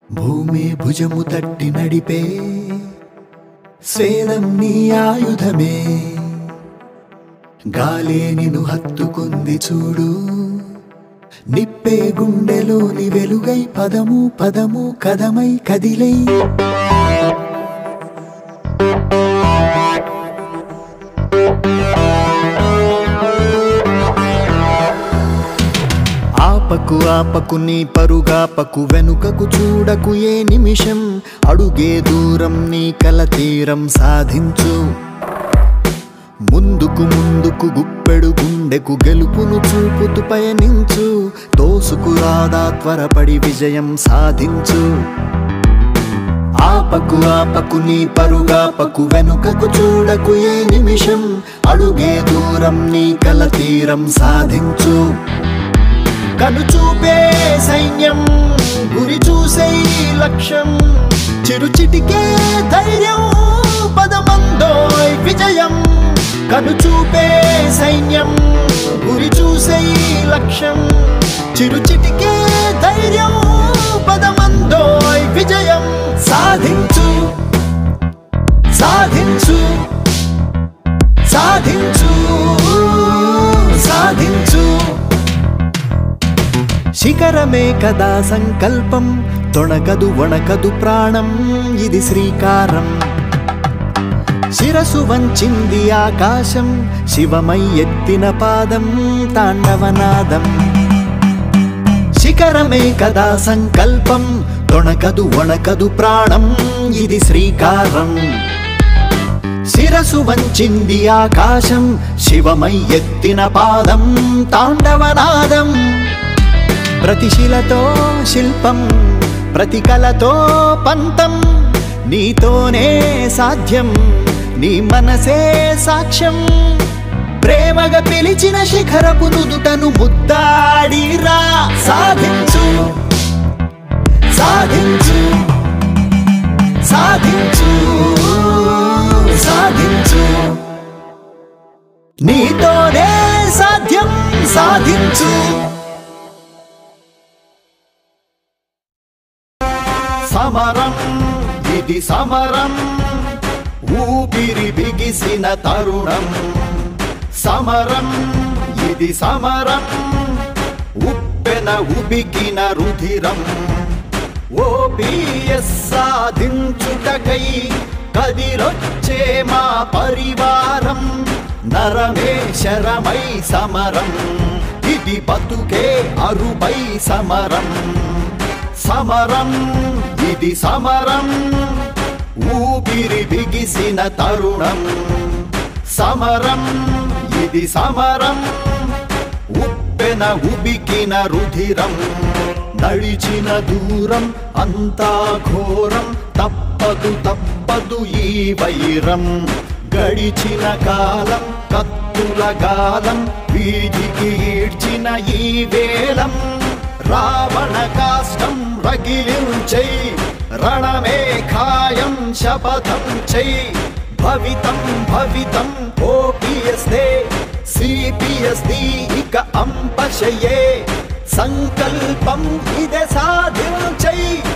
భూమి భుజము తట్టి నడిపే స్వేదం నీ ఆయుధమే గాలే నిన్ను హత్తుకుంది చూడు నిప్పే గుండెలోని వెలుగై పదము పదము కదమై కదిలై ఆపకు ఆపకు నీ పరుగాపకు వెనుకకు చూడకు ఏ నిమిషం అడుగే దూరం నీ కల తీరం సాధించు ముందుకు ముందుకు గుప్పెడు గుండెకు గెలుపును చూపుతూ పయనించు తోసుకు రాదా త్వరపడి విజయం సాధించు ఆపకు ఆపకు నీ పరుగాపకు వెనుకకు చూడకు ఏ నిమిషం అడుగే దూరం నీ కల తీరం సాధించు కనుచూపే సైన్యం గురి చూసే లక్ష్యం చిరుచిటికే ధైర్యం పదమందోయ్ విజయం కనుచూపే సైన్యం గురి చూసే లక్ష్యం చిరుచిటికే ధైర్యం పదమందోయ్ విజయం సాధించు సాధించు సాధించు సాధించు శిఖరమే కదా సంకల్పం తొణకదు వణకదు ప్రాణం ఇది శ్రీకారం శిరసు వంచింది ఆకాశం శివమై ఎత్తిన పాదం తాండవనాదం శిఖరమే కదా సంకల్పం తొణకదు వణకదు ప్రాణం ఇది శ్రీకారం శిరసు వంచింది ఆకాశం శివమై ఎత్తిన పాదం తాండవనాదం ప్రతిశిలతో శిల్పం ప్రతి కలతో పంతం నీతోనే సాధ్యం నీ మనసే సాక్ష్యం ప్రేమగా పిలిచిన శిఖరపు నుదుటను ముద్దాడిరా సాధించు సాధించు సాధించు సాధించు నీతోనే సాధ్యం సాధించు సమరం ఇది సమరం ఊపిరి బిగిసిన తరుణం సమరం ఇది సమరం ఉప్పెన ఉబికిన రుధిరం ఓపిఎస్ సాధించుటకై కదిలొచ్చే మా పరివారం నరమే శరమై సమరం ఇది బతుకే అరుపై సమరం సమరం ఇది సమరం ఊపిరి బిగిసిన తరుణం సమరం ఇది సమరం ఉప్పెన ఉబికిన రుధిరం నడిచిన దూరం అంతా ఘోరం తప్పదు తప్పదు ఈ వైరం గడిచిన కాలం కత్తుల గాలం వీధికి ఈడ్చిన ఈ వేళం రావణ కాష్టం రగిలించై రణమే ఖాయం శపథం చై భవితం భవితం ఓపియస్తే సిపిఎస్ది ఇక అంపశయే సంకల్పం ఇదే సాధించై